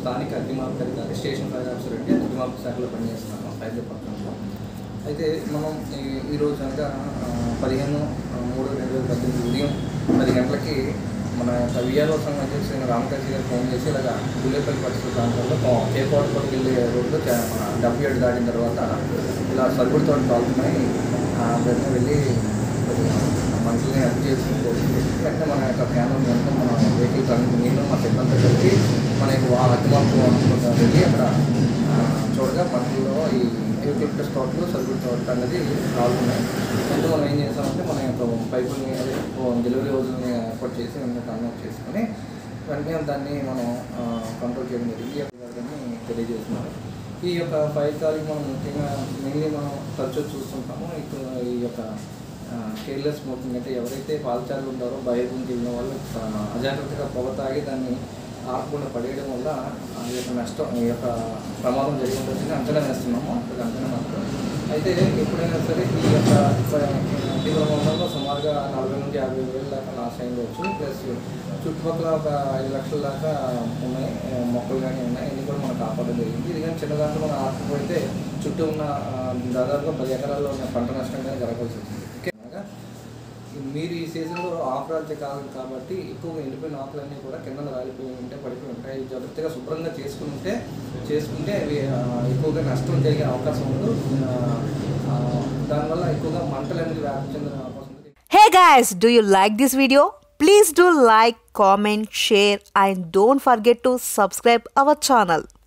స్థానిక అగ్నిమాపక అధికారి స్టేషన్ ఫైర్ ఆఫీసర్ అంటే అగ్నిమాపక శాఖలో పనిచేస్తున్నాను ఫైర్ డిపార్ట్మెంట్లో అయితే మనం ఈ- ఈరోజు కనుక ఆ, పదిహేను ఆ, మూడు రెండు వేల పద్దెనిమిది ఉదయం పది గంటలకి మన యొక్క విఆర్ఓ సంఘం అధ్యక్షుడు అయిన రామకాశి గారు ఫోన్ చేసి ఇలాగా గుళ్ళేపల్లి పరిస్థితి ప్రాంతంలో కేకోటపల్లికి వెళ్ళే రోడ్లో చా- మన డబ్బు ఏడు దాటిన తర్వాత ఇలా సరుగుడు తోట కాలుతున్నాయి వెంటనే వెళ్ళి కొద్దిగా మనుషుల్ని హెల్ప్ చేసుకుంటూ వెంటనే మన యొక్క క్యానల్ మొత్తం మన వెహికల్ కనుక నేను మా సిబ్బంది కలిసి మన యొక్క అగ్నిమాపక వెళ్ళి అక్కడ ఆ, చూడగా మనలో ఈ యూక్లిప్టస్ తోటలు సరుగుడు తోట అనేది కాలుతున్నాయి అంటే మనం ఏం చేస్తామంటే మన యొక్క పైపుల్ని అదే డెలివరీ రోజుల్ని ఏర్పాటు చేసి వెంటనే కన్వర్ట్ చేసుకొని వెంటనే దాన్ని మనం కంట్రోల్ చేయడం జరిగింది ఈ యొక్క దాన్ని తెలియజేస్తున్నాను ఈ యొక్క ఫైవ్ తారీఖు మనం ముఖ్యంగా మెయిన్లీ మనం తరచూ చూస్తుంటాము ఇప్పుడు ఈ యొక్క కేర్లెస్ స్మోకింగ్ అంటే ఎవరైతే పాలచారులు ఉంటారో బయటకు వెళ్ళిన వాళ్ళు ఆ, అజాగ్రత్తగా పొగ తాగి దాన్ని ఆపకుండా పడేయడం వల్ల ఆ యొక్క నష్టం ఈ యొక్క ప్రమాదం జరిగి ఉంటుందని అంచనా వేస్తున్నాము అది అంచనా మాత్రం అయితే ఎప్పుడైనా సరే ఈ యొక్క ఇటీవల మండలంలో సుమారుగా నలభై నుండి యాభై వేల దాకా లాస్ అయ్యవచ్చు ప్లస్ చుట్టుపక్కల ఒక ఐదు లక్షల దాకా ఉన్నాయి ఆ, మొక్కలు కానీ ఉన్నాయి ఇన్ని కూడా మనం కాపాడడం జరిగింది ఇది కానీ చిన్న దాంట్లో మనం ఆపకపోతే చుట్టూ ఉన్న ఆ, దాదాపుగా పది ఎకరాల్లో ఉన్న పంట నష్టం కానీ జరగాల్సి వచ్చింది ఓకే అనగా మీరు ఈ సీజన్లో ఆకురాల్చే కాలం కాబట్టి ఎక్కువగా ఎండిపోయిన ఆకులన్నీ కూడా కింద రాలిపోయి ఉంటే పడిపోయి ఉంటాయి ఇవి జాగ్రత్తగా శుభ్రంగా చేసుకుని ఉంటే చేసుకుంటే అవి ఆ, ఎక్కువగా నష్టం జరిగే అవకాశం ఉండదు ఆ, ఆ, దానివల్ల ఎక్కువగా మంటలు అనేది వ్యాప్తి చెందిన అవకాశం ఉంది Hey guys, do you like this video? Please do like, comment, share and don't forget to subscribe our channel.